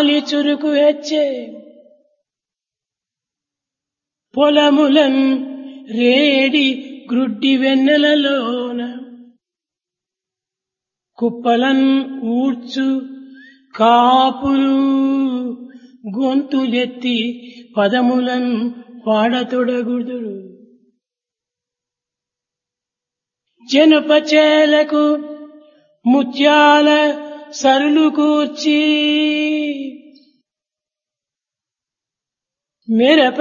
గాలి చురుకు హెచ్చే పొలములన్ రేడి గ్రుడ్డి వెన్నెలలోన కుప్పలన్ ఊడ్చు కాపులు గొంతులెత్తి పదములన్ పాడతొడగుదురు జనుపచేలకు ముత్యాల సరులు కూర్చి మిరప